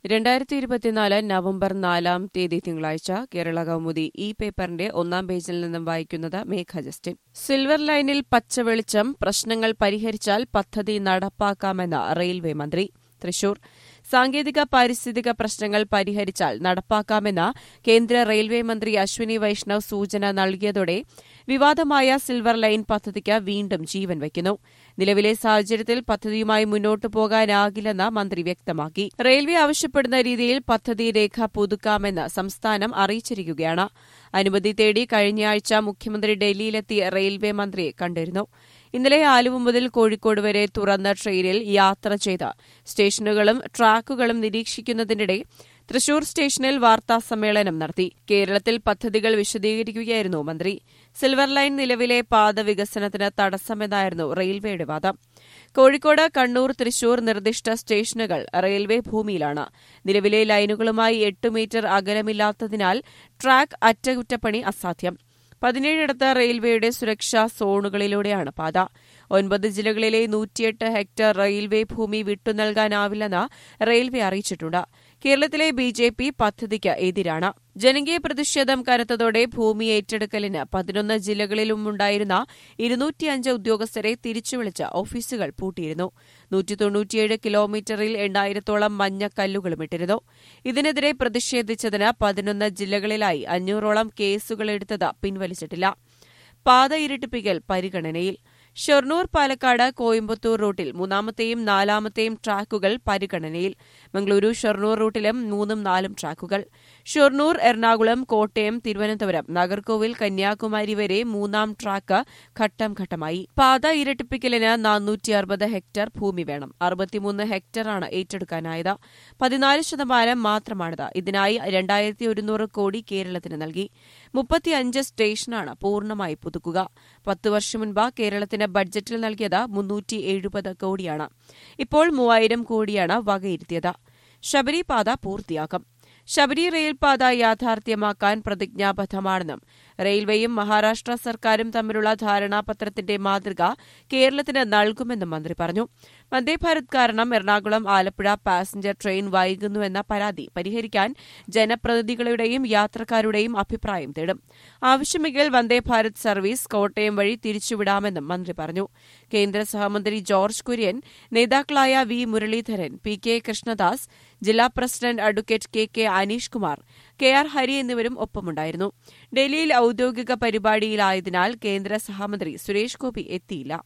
രണ്ടായിരത്തി ഇരുപത്തിനാല് നവംബർ നാലാം തീയതി തിങ്കളാഴ്ച കേരള കൗമുദി ഈ പേപ്പറിന്റെ ഒന്നാം പേജിൽ നിന്നും വായിക്കുന്നത് മേഘ ജസ്റ്റിൻ സിൽവർ ലൈനിൽ പച്ചവെളിച്ചം പ്രശ്നങ്ങൾ പരിഹരിച്ചാൽ പദ്ധതി നടപ്പാക്കാമെന്ന് റെയിൽവേ മന്ത്രി തൃശൂർ സാങ്കേതിക പാരിസ്ഥിതിക പ്രശ്നങ്ങൾ പരിഹരിച്ചാൽ നടപ്പാക്കാമെന്ന് കേന്ദ്ര റെയിൽവേ മന്ത്രി അശ്വിനി വൈഷ്ണവ് സൂചന നൽകിയതോടെ വിവാദമായ സിൽവർ ലൈൻ പദ്ധതിക്ക് വീണ്ടും ജീവൻ വയ്ക്കുന്നു നിലവിലെ സാഹചര്യത്തിൽ പദ്ധതിയുമായി മുന്നോട്ടു പോകാനാകില്ലെന്ന് മന്ത്രി വ്യക്തമാക്കി റെയിൽവേ ആവശ്യപ്പെടുന്ന രീതിയിൽ പദ്ധതി രേഖ പുതുക്കാമെന്ന് സംസ്ഥാനം അറിയിച്ചിരിക്കുകയാണ് അനുമതി തേടി കഴിഞ്ഞയാഴ്ച മുഖ്യമന്ത്രി ഡൽഹിയിലെത്തി റെയിൽവേ മന്ത്രിയെ കണ്ടിരുന്നു ഇന്നലെ ആലുവ മുതൽ കോഴിക്കോട് വരെ തുറന്ന ട്രെയിനിൽ യാത്ര ചെയ്ത് സ്റ്റേഷനുകളും ട്രാക്കുകളും നിരീക്ഷിക്കുന്നതിനിടെ തൃശൂർ സ്റ്റേഷനിൽ വാർത്താ സമ്മേളനം നടത്തി കേരളത്തിൽ പദ്ധതികൾ വിശദീകരിക്കുകയായിരുന്നു മന്ത്രി സിൽവർ ലൈൻ നിലവിലെ പാത വികസനത്തിന് തടസ്സമെന്നായിരുന്നു റെയിൽവേയുടെ വാദം കോഴിക്കോട് കണ്ണൂർ തൃശൂർ നിർദ്ദിഷ്ട സ്റ്റേഷനുകൾ റെയിൽവേ ഭൂമിയിലാണ് നിലവിലെ ലൈനുകളുമായി എട്ട് മീറ്റർ അകലമില്ലാത്തതിനാൽ ട്രാക്ക് അറ്റകുറ്റപ്പണി അസാധ്യം പതിനേഴിടത്ത് റെയിൽവേയുടെ സുരക്ഷാ സോണുകളിലൂടെയാണ് പാത ഒൻപത് ജില്ലകളിലെ നൂറ്റിയെട്ട് ഹെക്ടർ റെയിൽവേ ഭൂമി വിട്ടുനൽകാനാവില്ലെന്ന് റെയിൽവേ അറിയിച്ചിട്ടുണ്ട് കേരളത്തിലെ ബി ജെ പി പദ്ധതിക്ക് എതിരാണ് ജനകീയ പ്രതിഷേധം കനത്തതോടെ ഭൂമി ഏറ്റെടുക്കലിന് പതിനൊന്ന് ജില്ലകളിലുമുണ്ടായിരുന്ന ഇരുന്നൂറ്റിയഞ്ച് ഉദ്യോഗസ്ഥരെ തിരിച്ചുവിളിച്ച് ഓഫീസുകൾ പൂട്ടിയിരുന്നു നൂറ്റി തൊണ്ണൂറ്റിയേഴ് കിലോമീറ്ററിൽ എണ്ണായിരത്തോളം മഞ്ഞക്കല്ലുകളും ഇട്ടിരുന്നു ഇതിനെതിരെ പ്രതിഷേധിച്ചതിന് പതിനൊന്ന് ജില്ലകളിലായി അഞ്ഞൂറോളം കേസുകളെടുത്തത് പിൻവലിച്ചിട്ടില്ല പാത ഇരട്ടിപ്പിക്കൽ പരിഗണനയിൽ ഷൊർണൂർ പാലക്കാട് കോയമ്പത്തൂർ റൂട്ടിൽ മൂന്നാമത്തെയും നാലാമത്തെയും ട്രാക്കുകൾ പരിഗണനയിൽ മംഗളൂരു ഷൊർണൂർ റൂട്ടിലും മൂന്നും നാലും ട്രാക്കുകൾ ഷൊർണൂർ എറണാകുളം കോട്ടയം തിരുവനന്തപുരം നാഗർകോവിൽ കന്യാകുമാരി വരെ മൂന്നാം ട്രാക്ക് ഘട്ടം ഘട്ടമായി പാത ഇരട്ടിപ്പിക്കലിന് നാനൂറ്റി അറുപത് ഹെക്ടർ ഭൂമി വേണം അറുപത്തിമൂന്ന് ഹെക്ടറാണ് ഏറ്റെടുക്കാനായത് പതിനാല് ശതമാനം മാത്രമാണിത് ഇതിനായി രണ്ടായിരത്തി ഒരുന്നൂറ് കോടി കേരളത്തിന് നൽകി മുപ്പത്തിയഞ്ച് സ്റ്റേഷനാണ് പൂർണ്ണമായി പുതുക്കുക പത്ത് വർഷം മുൻപ് കേരളത്തിന് ബഡ്ജറ്റിൽ നൽകിയത് മുന്നൂറ്റി എഴുപത് കോടിയാണ് ഇപ്പോൾ മൂവായിരം കോടിയാണ് വകയിരുത്തിയത് ശബരിപാത പൂർത്തിയാക്കും ശബരി റെയിൽപാത യാഥാർത്ഥ്യമാക്കാൻ പ്രതിജ്ഞാബദ്ധമാണെന്നും റെയിൽവേയും മഹാരാഷ്ട്ര സർക്കാരും തമ്മിലുള്ള ധാരണാപത്രത്തിന്റെ മാതൃക കേരളത്തിന് നൽകുമെന്നും മന്ത്രി പറഞ്ഞു വന്ദേഭാരത് കാരണം എറണാകുളം ആലപ്പുഴ പാസഞ്ചർ ട്രെയിൻ വൈകുന്നുവെന്ന പരാതി പരിഹരിക്കാൻ ജനപ്രതിനിധികളുടെയും യാത്രക്കാരുടെയും അഭിപ്രായം തേടും ആവശ്യമെങ്കിൽ വന്ദേഭാരത് സർവീസ് കോട്ടയം വഴി തിരിച്ചുവിടാമെന്നും മന്ത്രി പറഞ്ഞു കേന്ദ്ര സഹമന്ത്രി ജോർജ് കുര്യൻ നേതാക്കളായ V Muraleedharan P K Krishnadas ജില്ലാ president advocate K K Aneesh Kumar K R Hari എന്നിവരും ഒപ്പമുണ്ടായിരുന്നു ഡൽഹിയിൽ ഔദ്യോഗിക പരിപാടിയിലായതിനാൽ കേന്ദ്ര സഹമന്ത്രി സുരേഷ് ഗോപി എത്തിയില്ല